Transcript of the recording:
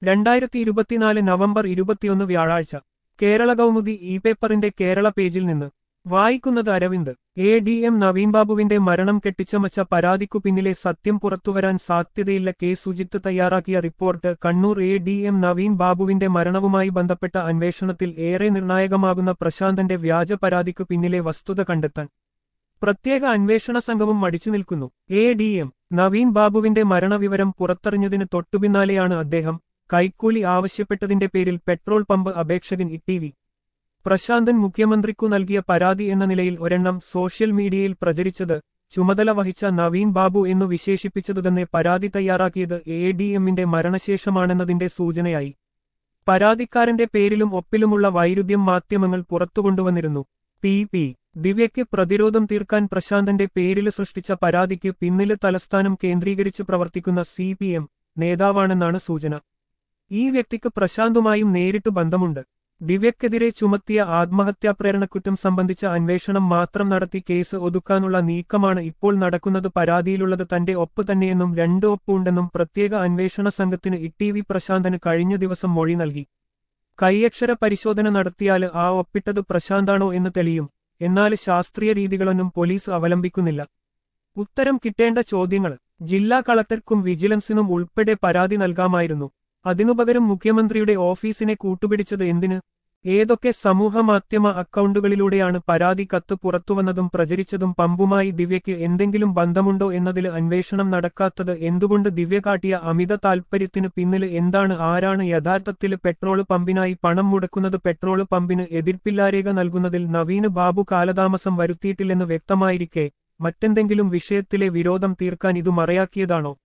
രണ്ടായിരത്തി ഇരുപത്തിനാല് നവംബർ ഇരുപത്തിയൊന്ന് വ്യാഴാഴ്ച കേരള കൗമുദി ഇ പേപ്പറിന്റെ കേരള പേജിൽ നിന്ന് വായിക്കുന്നത് Aravind A D M Naveen ബാബുവിന്റെ മരണം കെട്ടിച്ചമച്ച പരാതിക്കു പിന്നിലെ സത്യം പുറത്തുവരാൻ സാധ്യതയില്ല കെ സുജിത്ത് തയ്യാറാക്കിയ report Kannur A D M Naveen ബാബുവിന്റെ മരണവുമായി ബന്ധപ്പെട്ട അന്വേഷണത്തിൽ ഏറെ നിർണായകമാകുന്ന പ്രശാന്തന്റെ വ്യാജ പരാതിക്കു പിന്നിലെ വസ്തുത കണ്ടെത്താൻ പ്രത്യേക അന്വേഷണ സംഘവും മടിച്ചു നിൽക്കുന്നു എ ഡി എം നവീൻ ബാബുവിന്റെ മരണവിവരം പുറത്തറിഞ്ഞതിന് തൊട്ടുപിന്നാലെയാണ് അദ്ദേഹം കൈക്കൂലി ആവശ്യപ്പെട്ടതിന്റെ പേരിൽ പെട്രോൾ പമ്പ് അപേക്ഷകൻ ഇ വി പ്രശാന്തൻ മുഖ്യമന്ത്രിക്കു നൽകിയ പരാതി എന്ന നിലയിൽ ഒരെണ്ണം സോഷ്യൽ മീഡിയയിൽ പ്രചരിച്ചത് ചുമതല വഹിച്ച നവീൻ ബാബു എന്നു വിശേഷിപ്പിച്ചതു തന്നെ പരാതി തയ്യാറാക്കിയത് എ ഡി എമ്മിന്റെ മരണശേഷമാണെന്നതിന്റെ സൂചനയായി പരാതിക്കാരന്റെ പേരിലും ഒപ്പിലുമുള്ള വൈരുദ്ധ്യം മാധ്യമങ്ങൾ പുറത്തുകൊണ്ടുവന്നിരുന്നു പി പി ദിവ്യയ്ക്ക് പ്രതിരോധം തീർക്കാൻ പ്രശാന്തന്റെ പേരിൽ സൃഷ്ടിച്ച പരാതിക്ക് പിന്നില് തലസ്ഥാനം കേന്ദ്രീകരിച്ച് പ്രവർത്തിക്കുന്ന സി പി എം നേതാവാണെന്നാണ് സൂചന ഈ വ്യക്തിക്ക് പ്രശാന്തുമായും നേരിട്ട് ബന്ധമുണ്ട് ദിവ്യക്കെതിരെ ചുമത്തിയ ആത്മഹത്യാപ്രേരണക്കുറ്റം സംബന്ധിച്ച അന്വേഷണം മാത്രം നടത്തി കേസ് ഒതുക്കാനുള്ള നീക്കമാണ് ഇപ്പോൾ നടക്കുന്നത് പരാതിയിലുള്ളത് തന്റെ ഒപ്പ് തന്നെയെന്നും രണ്ട് ഒപ്പുണ്ടെന്നും പ്രത്യേക അന്വേഷണ സംഘത്തിന് ഇ വി പ്രശാന്തന് കഴിഞ്ഞ ദിവസം മൊഴി നൽകി കൈയക്ഷര പരിശോധന നടത്തിയാല് ആ ഒപ്പിട്ടത് പ്രശാന്താണോ എന്ന് തെളിയും എന്നാൽ ശാസ്ത്രീയ രീതികളൊന്നും പോലീസ് അവലംബിക്കുന്നില്ല ഉത്തരം കിട്ടേണ്ട ചോദ്യങ്ങൾ ജില്ലാ കളക്ടർക്കും വിജിലൻസിനും ഉൾപ്പെടെ പരാതി നൽകാമായിരുന്നു അതിനുപകരം മുഖ്യമന്ത്രിയുടെ ഓഫീസിനെ കൂട്ടുപിടിച്ചത് എന്തിന് ഏതൊക്കെ സമൂഹമാധ്യമ അക്കൗണ്ടുകളിലൂടെയാണ് പരാതി കത്ത് പുറത്തുവന്നതും പ്രചരിച്ചതും പമ്പുമായി ദിവ്യയ്ക്ക് എന്തെങ്കിലും ബന്ധമുണ്ടോ എന്നതിൽ അന്വേഷണം നടക്കാത്തത് എന്തുകൊണ്ട് ദിവ്യ കാട്ടിയ അമിത താൽപര്യത്തിന് പിന്നില് എന്താണ് ആരാണ് യഥാർത്ഥത്തിൽ പെട്രോൾ പമ്പിനായി പണം മുടക്കുന്നത് പെട്രോൾ പമ്പിന് എതിർപ്പില്ലാരേഖ നൽകുന്നതിൽ നവീന് ബാബു കാലതാമസം വരുത്തിയിട്ടില്ലെന്ന് വ്യക്തമായിരിക്കെ മറ്റെന്തെങ്കിലും വിഷയത്തിലെ വിരോധം തീർക്കാൻ ഇതു മറയാക്കിയതാണോ